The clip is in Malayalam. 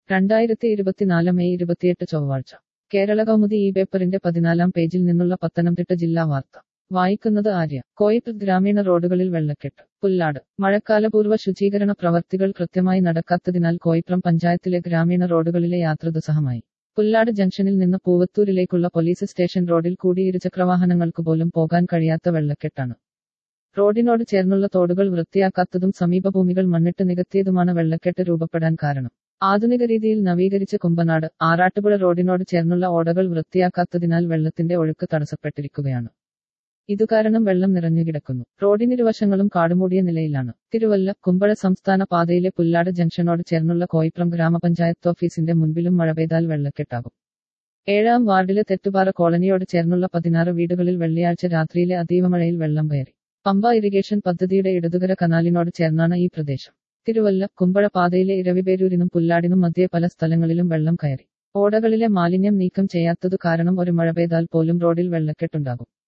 രണ്ടായിരത്തി ഇരുപത്തിനാല് മെയ് ഇരുപത്തിയെട്ട് ചൊവ്വാഴ്ച കേരള കൗമുദി ഈ പേപ്പറിന്റെ പതിനാലാം പേജിൽ നിന്നുള്ള പത്തനംതിട്ട ജില്ലാ വാർത്ത വായിക്കുന്നത് ആര്യ കോയിപ്പ് ഗ്രാമീണ റോഡുകളിൽ വെള്ളക്കെട്ട് പുല്ലാട് മഴക്കാലപൂർവ്വ ശുചീകരണ പ്രവർത്തികൾ കൃത്യമായി നടക്കാത്തതിനാൽ കോയിപ്രം പഞ്ചായത്തിലെ ഗ്രാമീണ റോഡുകളിലെ യാത്ര ദുസ്സഹമായി പുല്ലാട് ജംഗ്ഷനിൽ നിന്ന് പൂവത്തൂരിലേക്കുള്ള പോലീസ് സ്റ്റേഷൻ റോഡിൽ കൂടി ഇരുചക്രവാഹനങ്ങൾക്ക് പോലും പോകാൻ കഴിയാത്ത വെള്ളക്കെട്ടാണ് റോഡിനോട് ചേർന്നുള്ള തോടുകൾ വൃത്തിയാക്കാത്തതും സമീപഭൂമികൾ മണ്ണിട്ട് നികത്തിയതുമാണ് വെള്ളക്കെട്ട് രൂപപ്പെടാൻ കാരണം ആധുനിക രീതിയിൽ നവീകരിച്ച കുമ്പനാട് ആറാട്ടുപുഴ റോഡിനോട് ചേർന്നുള്ള ഓടകൾ വൃത്തിയാക്കാത്തതിനാൽ വെള്ളത്തിന്റെ ഒഴുക്ക് തടസ്സപ്പെട്ടിരിക്കുകയാണ് ഇതുകാരണം വെള്ളം നിറഞ്ഞുകിടക്കുന്നു റോഡിനിരുവശങ്ങളും കാടുമൂടിയ നിലയിലാണ് തിരുവല്ല കുമ്പഴ സംസ്ഥാന പാതയിലെ പുല്ലാട് ജംഗ്ഷനോട് ചേർന്നുള്ള കോയിപ്രം ഗ്രാമപഞ്ചായത്ത് ഓഫീസിന്റെ മുൻപിലും മഴ പെയ്താൽ വെള്ളക്കെട്ടാകും ഏഴാം വാർഡിലെ തെറ്റുപാറ കോളനിയോട് ചേർന്നുള്ള പതിനാറ് വീടുകളിൽ വെള്ളിയാഴ്ച രാത്രിയിലെ അതീവ മഴയിൽ വെള്ളം കയറി പമ്പ ഇറിഗേഷൻ പദ്ധതിയുടെ ഇടതുകര കനാലിനോട് ചേർന്നാണ് ഈ പ്രദേശം തിരുവല്ല കുമ്പഴ പാതയിലെ ഇരവിപേരൂരിനും പുല്ലാടിനും മധ്യേ പല സ്ഥലങ്ങളിലും വെള്ളം കയറി ഓടകളിലെ മാലിന്യം നീക്കം ചെയ്യാത്തതു കാരണം ഒരു മഴ പെയ്താൽ പോലും റോഡിൽ വെള്ളക്കെട്ടുണ്ടാകും